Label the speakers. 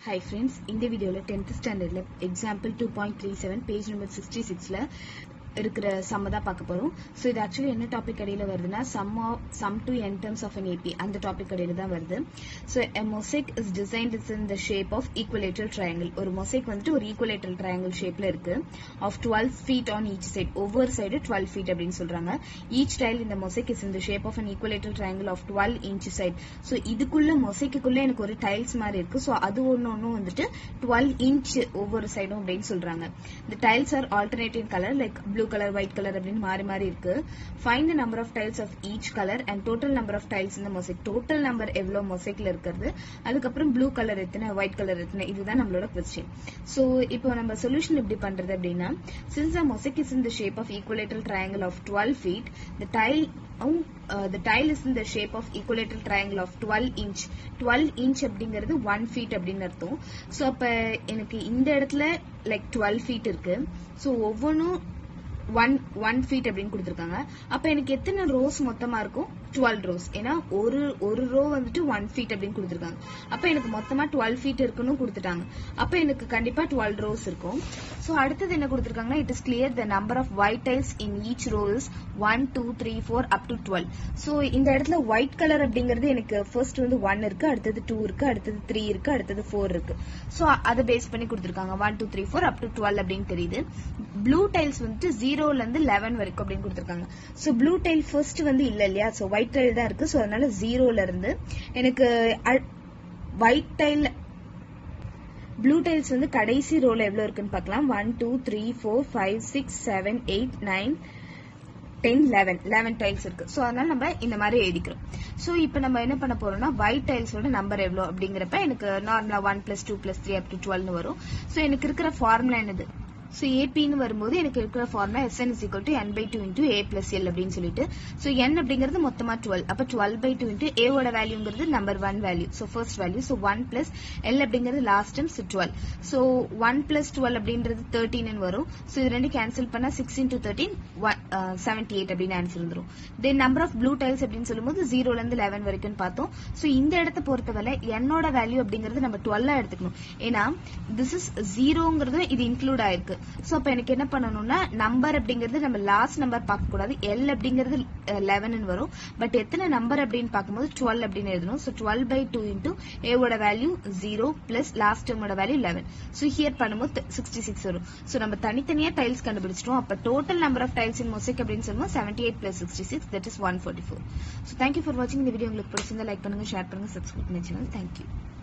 Speaker 1: hi friends இந்த வீடியோவில் tenth ஸ்டாண்டர்டில் example two point three seven page number sixty சிக்ஸில் இருக்கிற சம்ம தான் பார்க்க போகிறோம் ஸோ இது ஆக்சுவலி என்ன டாபிக் இடையில வருதுன்னா sum of sum to n terms of an AP அந்த டாபிக் இடையில தான் வருது so a mosaic is designed is in the shape of equilateral triangle ஒரு மொசைக் வந்துட்டு ஒரு ஈக்குவலேட்டர் ட்ரையாங்கிள் ஷேப்ல இருக்கு of twelve feet on each side ஒவ்வொரு சைடு டுவெல் ஃபீட் அப்படின்னு சொல்றாங்க ஈச் டைல் இந்த மொசைக் இஸ் இந்த shape of an equilateral triangle of twelve inch side so இதுக்குள்ள மொசைக்குள்ள எனக்கு ஒரு டைல்ஸ் மாதிரி இருக்கு ஸோ அது ஒன்று ஒன்றும் வந்துட்டு டுவெல் இன்ச் ஒவ்வொரு சைடும் அப்படின்னு சொல்றாங்க இந்த tiles are alternative colour like blue colour white colour அப்படின்னு மாறி மாறி இருக்கு find the number of tiles of each colour and total number of tiles இந்த மொசைக் டோட்டல் நம்பர் எவ்வளவு மொசைக்ல இருக்கிறது அதுக்கப்புறம் ப்ளூ கலர் எத்தனை ஒயிட் கலர் எத்தனை இதுதான் நம்மளோட கொஸ்டின் ஸோ இப்போ நம்ம சொல்யூஷன் எப்படி பண்றது அப்படின்னா since the mosaic is in the shape of equilateral triangle of twelve feet the tile the tile is in the shape of equilateral triangle of 12 inch 12 inch அப்படிங்கிறது 1 feet அப்படின்னு அர்த்தம் so அப்ப எனக்கு இந்த இடத்துல லைக் 12 feet இருக்கு so ஒவ்வொன்றும் one one feet அப்படின்னு கொடுத்துருக்காங்க அப்ப எனக்கு எத்தனை ரோஸ் மொத்தமா இருக்கும் டுவெல் ரோஸ் ஏன்னா ஒரு ஒரு ரோ வந்துட்டு ஒன் ஃபீட் அப்படின்னு கொடுத்துருக்காங்க அப்ப எனக்கு மொத்தமா டுவெல் ஃபீட் இருக்குன்னு கொடுத்துட்டாங்க அப்ப எனக்கு கண்டிப்பா டுவெல் ரோஸ் இருக்கும் ஸோ அடுத்தது என்ன கொடுத்துருக்காங்கன்னா it is clear the number of white tiles in each row is one two three four up to twelve so இந்த இடத்துல ஒயிட் கலர் அப்படிங்கிறது எனக்கு ஃபர்ஸ்ட் வந்து ஒன் இருக்கு அடுத்தது டூ இருக்கு அடுத்தது த்ரீ இருக்கு அடுத்தது ஃபோர் இருக்கு ஸோ அதை பேஸ் பண்ணி கொடுத்துருக்காங்க one two three four up to twelve அப்படின்னு தெரியுது ப்ளூ டைல்ஸ் வந்துட்டு ஜீரோல இருந்து லெவன் வரைக்கும் அப்படின்னு கொடுத்துருக்காங்க ஸோ ப்ளூ டைல் ஃபர்ஸ்ட் வந்து இல்ல இல்லையா ஸோ ஒயிட் டைல் தான் இருக்கு ஸோ அதனால ஜீரோல இருந்து எனக்கு ஒயிட் டைல் ப்ளூ டைல்ஸ் வந்து கடைசி ரோல எவ்வளவு இருக்குன்னு பார்க்கலாம் one two three four five six seven eight nine ten eleven eleven tiles இருக்கு ஸோ அதனால நம்ம இந்த மாதிரி எழுதிக்கிறோம் ஸோ இப்போ நம்ம என்ன பண்ண போறோம்னா ஒயிட் டைல்ஸோட நம்பர் எவ்வளோ அப்படிங்கிறப்ப எனக்கு நார்மலா one plus two plus three up to டுவெல்னு வரும் ஸோ எனக்கு இருக்கிற ஃபார்முலா என்னது ஸோ ஏபின்னு வரும்போது எனக்கு இருக்கிற formula S n is equal to n by two into a plus l அப்படின்னு சொல்லிட்டு ஸோ என் அப்படிங்கிறது மொத்தமா டுவெல் அப்போ டுவெல் பை டூ இன்டூ ஏவோட வேல்யூங்கிறது number one value so first value so one plus l அப்படிங்கிறது last time so twelve so one plus twelve அப்படின்றது தேர்ட்டின்னு வரும் ஸோ இது ரெண்டு கேன்சல் பண்ணா six into thirteen seventy eight அப்படின்னு ஆன்சர் வந்துடும் then number of blue tiles அப்படின்னு சொல்லும்போது ஜீரோல இருந்து லெவன் வரைக்கும் பார்த்தோம் ஸோ இந்த இடத்த பொறுத்தவரை என்னோட வேல்யூ அப்படிங்கிறது நம்ம டுவெல்லா எடுத்துக்கணும் ஏன்னா திஸ் இஸ் ஜீரோங்கிறது இது இன்க்ளூட் ஆயிருக்கு ஸோ அப்போ எனக்கு என்ன பண்ணணும்னா நம்பர் அப்படிங்கிறது நம்ம லாஸ்ட் நம்பர் பார்க்க கூடாது எல் அப்படிங்கிறது லெவன் வரும் பட் எத்தனை நம்பர் அப்படின்னு பார்க்கும்போது டுவெல் அப்படின்னு எழுதணும் so twelve by two into ஏவோட வேல்யூ ஜீரோ பிளஸ் லாஸ்ட் டேர்மோட வேல்யூ லெவன் ஸோ ஹியர் பண்ணும்போது சிக்ஸ்டி சிக்ஸ் வரும் ஸோ நம்ம தனித்தனியா டைல்ஸ் கண்டுபிடிச்சிட்டோம் அப்போ total number of tiles in mosaic அப்படின்னு சொல்லும்போது seventy eight plus sixty six that is one forty four so thank you for வாட்சிங் இந்த வீடியோ உங்களுக்கு பிடிச்சிருந்தா லைக் பண்ணுங்க ஷேர் பண்ணுங்க சப்ஸ்கிரைப் பண்ணி சேனல் தேங்க்யூ